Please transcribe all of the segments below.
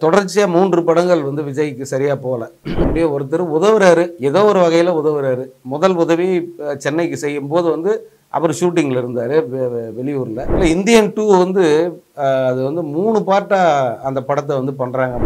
தொடர்ச்சியாக மூன்று படங்கள் வந்து விஜய்க்கு சரியாக போகல அப்படியே ஒருத்தர் உதவுறாரு ஏதோ ஒரு வகையில் உதவுறாரு முதல் உதவி அஹ், சென்னைக்கு செய்யும் போது வந்து அவர் ஷூட்டிங்கில் இருந்தார் வெளியூரில் இல்லை இந்தியன் டூ வந்து அஹ், அது வந்து மூணு பார்ட்டாக அந்த படத்தை வந்து பண்ணுறாங்க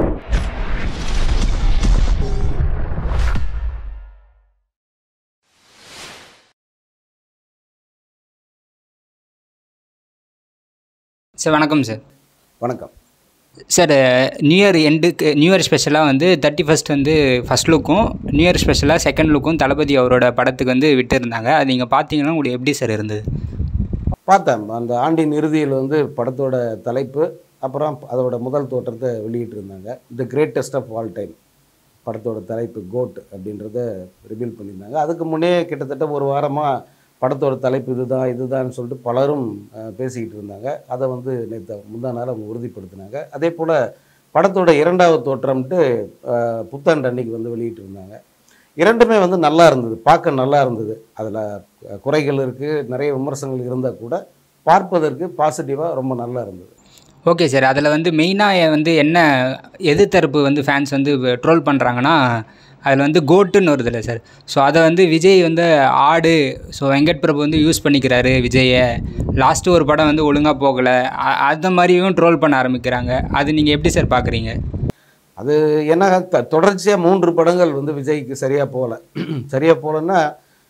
சார் வணக்கம் சார் வணக்கம் சார் நியூ இயர் எண்டுக்கு நியூ இயர் ஸ்பெஷலாக வந்து தேர்ட்டி ஃபஸ்ட் வந்து ஃபஸ்ட் லுக்கும் நியூ இயர் ஸ்பெஷலாக செகண்ட் லுக்கும் தளபதி அவரோட படத்துக்கு வந்து விட்டுருந்தாங்க அது நீங்கள் பார்த்தீங்கன்னா உங்களுக்கு எப்படி சார் இருந்தது பார்த்தேன் அந்த ஆண்டின் இறுதியில் வந்து படத்தோட தலைப்பு அப்புறம் அதோட முதல் தோற்றத்தை வெளியிட்டிருந்தாங்க the greatest of all time படத்தோட தலைப்பு கோட் அப்படின்றத ரிவீல் பண்ணியிருந்தாங்க அதுக்கு முன்னே கிட்டத்தட்ட ஒரு வாரமாக படத்தோட தலைப்பு இதுதான் இதுதான்னு சொல்லிட்டு பலரும் அஹ், பேசிக்கிட்டு இருந்தாங்க அதை வந்து நேற்று முந்தா நாள் அவங்க உறுதிப்படுத்தினாங்க அதே போல் படத்தோட இரண்டாவது தோற்றம்ட்டு அஹ், புத்தாண்டு அன்னைக்கு வந்து வெளியிட்டிருந்தாங்க இரண்டுமே வந்து நல்லா இருந்தது பார்க்க நல்லா இருந்தது அதில் குறைகள் இருக்குது நிறைய விமர்சனங்கள் இருந்தால் கூட பார்ப்பதற்கு பாசிட்டிவாக ரொம்ப நல்லா இருந்தது ஓகே சார் அதில் வந்து மெயினாக வந்து என்ன எதிர்த்தரப்பு வந்து ஃபேன்ஸ் வந்து ட்ரோல் பண்ணுறாங்கன்னா அதில் வந்து கோட்டுன்னு வருது இல்லை சார் ஸோ அதை வந்து விஜய் வந்து ஆடு ஸோ வெங்கட் பிரபு வந்து யூஸ் பண்ணிக்கிறாரு விஜயை லாஸ்ட்டு ஒரு படம் வந்து ஒழுங்காக போகலை அ- அந்த மாதிரியும் ட்ரோல் பண்ண ஆரம்பிக்கிறாங்க அது நீங்கள் எப்படி சார் பார்க்குறீங்க அது ஏன்னா த- தொடர்ச்சியா மூன்று படங்கள் வந்து விஜய்க்கு சரியாக போகல சரியாக போகலன்னா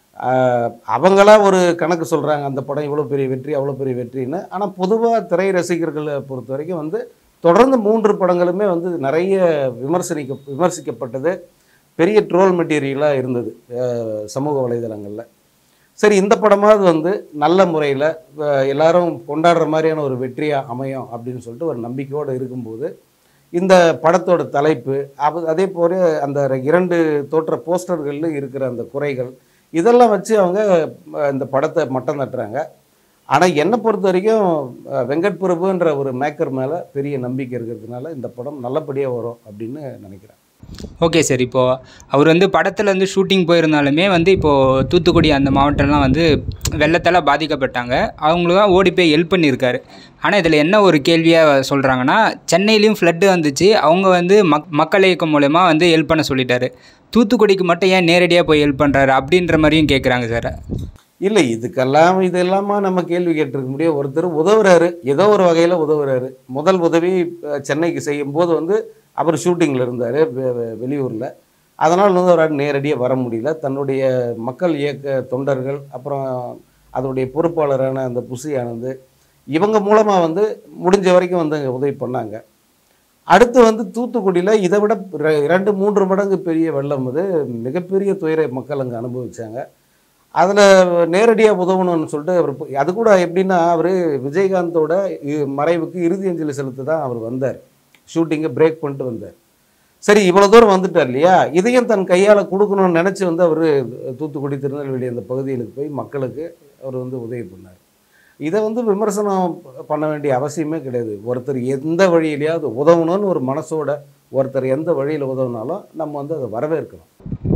ஆஹ், அவங்களா ஒரு கணக்கு சொல்கிறாங்க அந்த படம் இவ்வளோ பெரிய வெற்றி அவ்வளோ பெரிய வெற்றின்னு ஆனால் பொதுவாக திரை ரசிகர்களை பொறுத்த வரைக்கும் வந்து தொடர்ந்து மூன்று படங்களுமே வந்து நிறைய விமர்சனிக்க விமர்சிக்கப்பட்டது பெரிய ட்ரோல் மெட்டீரியலாக இருந்தது ஆஹ், சமூக வலைதளங்களில் சரி இந்த படமாவது வந்து நல்ல முறையில் எல்லாரும் கொண்டாடுற மாதிரியான ஒரு வெற்றியாக அமையும் அப்படின்னு சொல்லிட்டு ஒரு நம்பிக்கையோடு இருக்கும்போது இந்த படத்தோட தலைப்பு அது அதே போல அந்த இரண்டு தோற்ற போஸ்டர்களில் இருக்கிற அந்த குறைகள் இதெல்லாம் வச்சு அவங்க அஹ், இந்த படத்தை மட்டம் தட்டுறாங்க ஆனால் என்னை பொறுத்த வரைக்கும் அஹ், வெங்கட் பிரபுன்ற ஒரு மேக்கர் மேலே பெரிய நம்பிக்கை இருக்கிறதுனால இந்த படம் நல்லபடியாக வரும் அப்படின்னு நினைக்கிறேன் ஓகே சார் இப்போது அவர் வந்து படத்தில் வந்து ஷூட்டிங் போயிருந்தாலுமே வந்து இப்போது தூத்துக்குடி அந்த மாவட்டம்லாம் வந்து வெள்ளத்தால் பாதிக்கப்பட்டாங்க அவங்களும் ஓடி போய் ஹெல்ப் பண்ணியிருக்காரு ஆனால் இதில் என்ன ஒரு கேள்வியாக சொல்கிறாங்கன்னா சென்னையிலையும் ஃப்ளட்டு வந்துச்சு அவங்க வந்து மக் மக்கள் இயக்கம் மூலயமா வந்து ஹெல்ப் பண்ண சொல்லிட்டாரு தூத்துக்குடிக்கு மட்டும் ஏன் நேரடியாக போய் ஹெல்ப் பண்ணுறாரு அப்படின்ற மாதிரியும் கேட்குறாங்க சார் இல்லை இதுக்கெல்லாம் இது இல்லாம நம்ம கேள்வி கேட்டிருக்க முடியும் ஒருத்தர் உதவுறாரு ஏதோ ஒரு வகையில் உதவுறாரு முதல் உதவி அஹ், சென்னைக்கு செய்யும் போது வந்து அவர் ஷூட்டிங்கில் இருந்தார் வெளியூரில் அதனால் வந்து அவரால் நேரடியாக வர முடியல தன்னுடைய மக்கள் இயக்க தொண்டர்கள் அப்புறம் அதனுடைய பொறுப்பாளரான அந்த புசி ஆனந்த் இவங்க மூலமாக வந்து முடிஞ்ச வரைக்கும் வந்து அங்கே உதவி பண்ணாங்க அடுத்து வந்து தூத்துக்குடியில் இதை விட ரெ- இரண்டு மூன்று மடங்கு பெரிய வெள்ளம் வந்து மிகப்பெரிய துயரை மக்கள் அங்கே அனுபவிச்சாங்க அதில் நேரடியாக உதவணும்னு சொல்லிட்டு அவர் போ- அது கூட எப்படின்னா அவர் விஜயகாந்தோட இ- மறைவுக்கு இறுதி அஞ்சலி செலுத்த தான் அவர் வந்தார் ஷூட்டிங்கை பிரேக் பண்ணிட்டு வந்தார் சரி இவ்வளோ தூரம் வந்துட்டார் இல்லையா இதையும் தன் கையால் கொடுக்கணும்னு நினச்சி வந்து அவர் தூத்துக்குடி திருநெல்வேலி அந்த பகுதிகளுக்கு போய் மக்களுக்கு அவர் வந்து உதவி பண்ணார் இதை வந்து விமர்சனம் பண்ண வேண்டிய அவசியமே கிடையாது ஒருத்தர் எந்த வழியிலையாவது உதவணும்னு ஒரு மனசோட ஒருத்தர் எந்த வழியில் உதவுனாலும் நம்ம வந்து அதை வரவேற்கணும்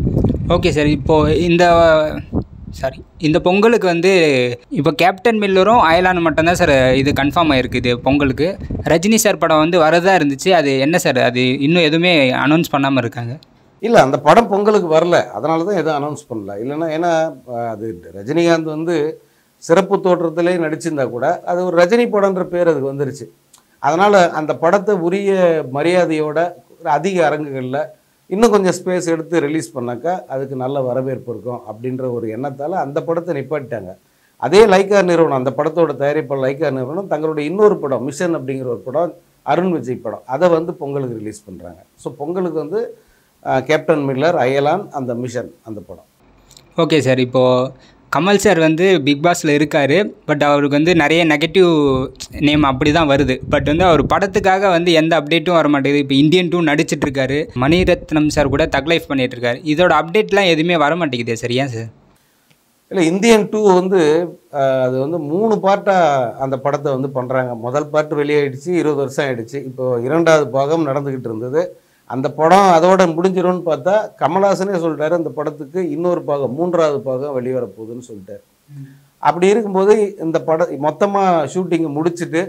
ஓகே சார் இப்போது இந்த சாரி இந்த பொங்கலுக்கு வந்து இப்போ கேப்டன் மில்லரும் அயலான் மட்டும்தான் சார் இது கன்ஃபார்ம் ஆயிருக்கு இது பொங்கலுக்கு ரஜினி சார் படம் வந்து வரதா இருந்துச்சு அது என்ன சார் அது இன்னும் எதுவுமே அனௌன்ஸ் பண்ணாமல் இருக்காங்க இல்லை அந்த படம் பொங்கலுக்கு வரல அதனால தான் எதுவும் அனௌன்ஸ் பண்ணல இல்லைன்னா ஏன்னா அஹ், அது ரஜினிகாந்த் வந்து சிறப்பு தோற்றத்திலே நடிச்சிருந்தா கூட அது ஒரு ரஜினி படம்ன்ற பேர் அதுக்கு வந்துருச்சு அதனால் அந்த படத்தை உரிய மரியாதையோட ஒரு அதிக அரங்குகளில் இன்னும் கொஞ்சம் ஸ்பேஸ் எடுத்து ரிலீஸ் பண்ணாக்கா அதுக்கு நல்ல வரவேற்பு இருக்கும் அப்படின்ற ஒரு எண்ணத்தால் அந்த படத்தை நிப்பாட்டிட்டாங்க அதே லைக்கா நிறுவனம் அந்த படத்தோட தயாரிப்பாளர் லைக்கா நிறுவனம் தங்களுடைய இன்னொரு படம் மிஷன் அப்படிங்கிற ஒரு படம் அருண் விஜய் படம் அதை வந்து பொங்கலுக்கு ரிலீஸ் பண்ணுறாங்க ஸோ பொங்கலுக்கு வந்து அஹ், கேப்டன் மில்லர் அயலான் அந்த மிஷன் அந்த படம் ஓகே சார் இப்போது கமல் சார் வந்து பிக் பாஸில் இருக்கார் பட் அவருக்கு வந்து நிறைய நெகட்டிவ் நேம் அப்படி தான் வருது பட் வந்து அவர் படத்துக்காக வந்து எந்த அப்டேட்டும் வர மாட்டேங்குது இப்போ இந்தியன் டூ நடிச்சிட்டு இருக்காரு மணிரத்னம் சார் கூட தக் லைஃப் பண்ணிட்டு இருக்காரு இதோட அப்டேட்லாம் எதுவுமே வர மாட்டேங்குதே சார் ஏன் சார் இல்லை இந்தியன் டூ வந்து அஹ், அது வந்து மூணு பார்ட்டாக அந்த படத்தை வந்து பண்ணுறாங்க முதல் பார்ட் வெளியாயிடுச்சு இருபது வருஷம் ஆயிடுச்சு இப்போ இரண்டாவது பாகம் நடந்துக்கிட்டு இருந்தது அந்த படம் அதோட முடிஞ்சிரும்னு பார்த்தா கமல்ஹாசனே சொல்லிட்டாரு அந்த படத்துக்கு இன்னொரு பாகம் மூன்றாவது பாகம் வெளிவர போகுதுன்னு சொல்லிட்டாரு அப்படி இருக்கும்போது இந்த படம் மொத்தமாக ஷூட்டிங்கை முடிச்சுட்டு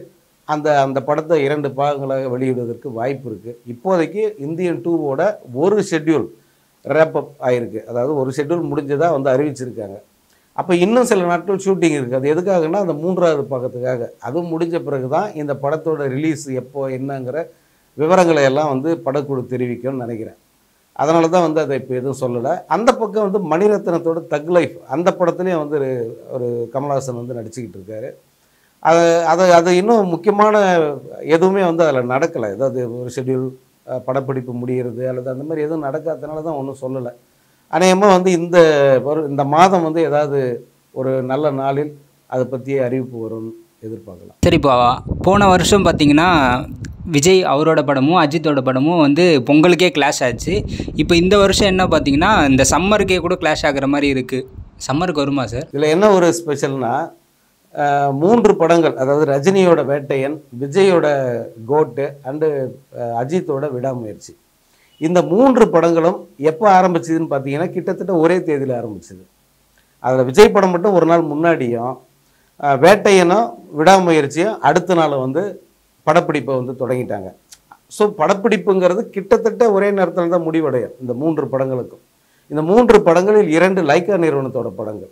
அந்த அந்த படத்தை இரண்டு பாகங்களாக வெளியிடுவதற்கு வாய்ப்பு இருக்குது இப்போதைக்கு இந்தியன் டூவோட ஒரு ஷெட்யூல் ரேப்பப் ஆயிருக்கு அதாவது ஒரு ஷெட்யூல் முடிஞ்சதாக வந்து அறிவிச்சிருக்காங்க அப்போ இன்னும் சில நாட்கள் ஷூட்டிங் இருக்குது அது எதுக்காகன்னா அந்த மூன்றாவது பாகத்துக்காக அதுவும் முடிஞ்ச பிறகு தான் இந்த படத்தோட ரிலீஸ் எப்போ என்னங்கிற விவரங்களை எல்லாம் வந்து படக்குழு தெரிவிக்கும்னு நினைக்கிறேன் அதனால தான் வந்து அதை இப்போ எதுவும் சொல்லலை அந்த பக்கம் வந்து மணிரத்னத்தோட தக் லைஃப் அந்த படத்துலேயும் வந்து ஒரு ஒரு கமல்ஹாசன் வந்து நடிச்சுக்கிட்டு இருக்காரு அது அது அது இன்னும் முக்கியமான எதுவுமே வந்து அதில் நடக்கலை ஏதாவது ஒரு ஷெட்யூல் படப்பிடிப்பு முடிகிறது அல்லது அந்த மாதிரி எதுவும் நடக்காதனால தான் ஒன்றும் சொல்லலை அநேகமாக வந்து இந்த வரு- இந்த மாதம் வந்து ஏதாவது ஒரு நல்ல நாளில் அதை பற்றிய அறிவிப்பு வரும்னு எதிர்பார்க்கலாம் சரி இப்போ போன வருஷம் பார்த்தீங்கன்னா விஜய் அவரோட படமும் அஜித்தோட படமும் வந்து பொங்கலுக்கே கிளாஷ் ஆச்சு இப்போ இந்த வருஷம் என்ன பார்த்தீங்கன்னா இந்த சம்மருக்கே கூட கிளாஷ் ஆகுற மாதிரி இருக்குது சம்மருக்கு வருமா சார் இதில் என்ன ஒரு ஸ்பெஷல்னா அஹ், மூன்று படங்கள் அதாவது ரஜினியோட வேட்டையன் விஜயோட கோட்டு அண்டு அஜித்தோட விடாமுயற்சி இந்த மூன்று படங்களும் எப்போ ஆரம்பிச்சதுன்னு பார்த்தீங்கன்னா கிட்டத்தட்ட ஒரே தேதியில் ஆரம்பிச்சது அதில் விஜய் படம் மட்டும் ஒரு நாள் முன்னாடியும் அஹ், வேட்டையனும் விடாமுயற்சியும் அடுத்த நாள் வந்து படப்பிடிப்பை வந்து தொடங்கிட்டாங்க ஸோ படப்பிடிப்புங்கிறது கிட்டத்தட்ட ஒரே நேரத்தில் தான் முடிவடையும் இந்த மூன்று படங்களுக்கும் இந்த மூன்று படங்களில் இரண்டு லைக்கா நிறுவனத்தோட படங்கள்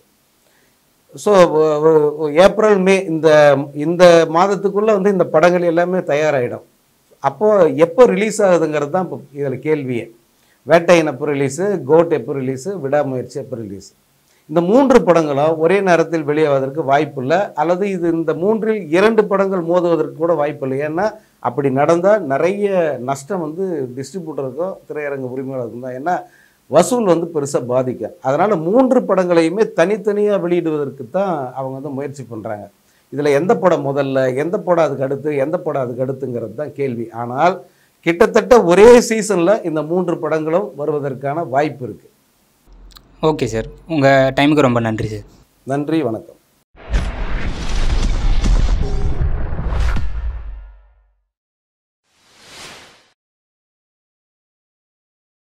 ஸோ ஏப்ரல் மே இந்த இந்த மாதத்துக்குள்ளே வந்து இந்த படங்கள் எல்லாமே தயாராகிடும் அப்போது எப்போ ரிலீஸ் ஆகுதுங்கிறது தான் இப்போ இதில் கேள்வியே வேட்டையன் எப்போ ரிலீஸு கோட் எப்போ ரிலீஸு விடாமுயற்சி எப்போ ரிலீஸ் இந்த மூன்று படங்களும் ஒரே நேரத்தில் வெளியாவதற்கு வாய்ப்பு இல்லை அல்லது இது இந்த மூன்றில் இரண்டு படங்கள் மோதுவதற்கு கூட வாய்ப்பு இல்லை ஏன்னா அப்படி நடந்தால் நிறைய நஷ்டம் வந்து டிஸ்ட்ரிபியூட்டருக்கும் திரையரங்கு உரிமையாளருக்கும் தான் ஏன்னா வசூல் வந்து பெருசாக பாதிக்கும் அதனால் மூன்று படங்களையுமே தனித்தனியாக வெளியிடுவதற்கு தான் அவங்க வந்து முயற்சி பண்ணுறாங்க இதில் எந்த படம் முதல்ல எந்த படம் அதுக்கு அடுத்து எந்த படம் அதுக்கு அடுத்துங்கிறது தான் கேள்வி ஆனால் கிட்டத்தட்ட ஒரே சீசனில் இந்த மூன்று படங்களும் வருவதற்கான வாய்ப்பு இருக்குது ஓகே சார் உங்கள் டைமுக்கு ரொம்ப நன்றி சார் நன்றி வணக்கம்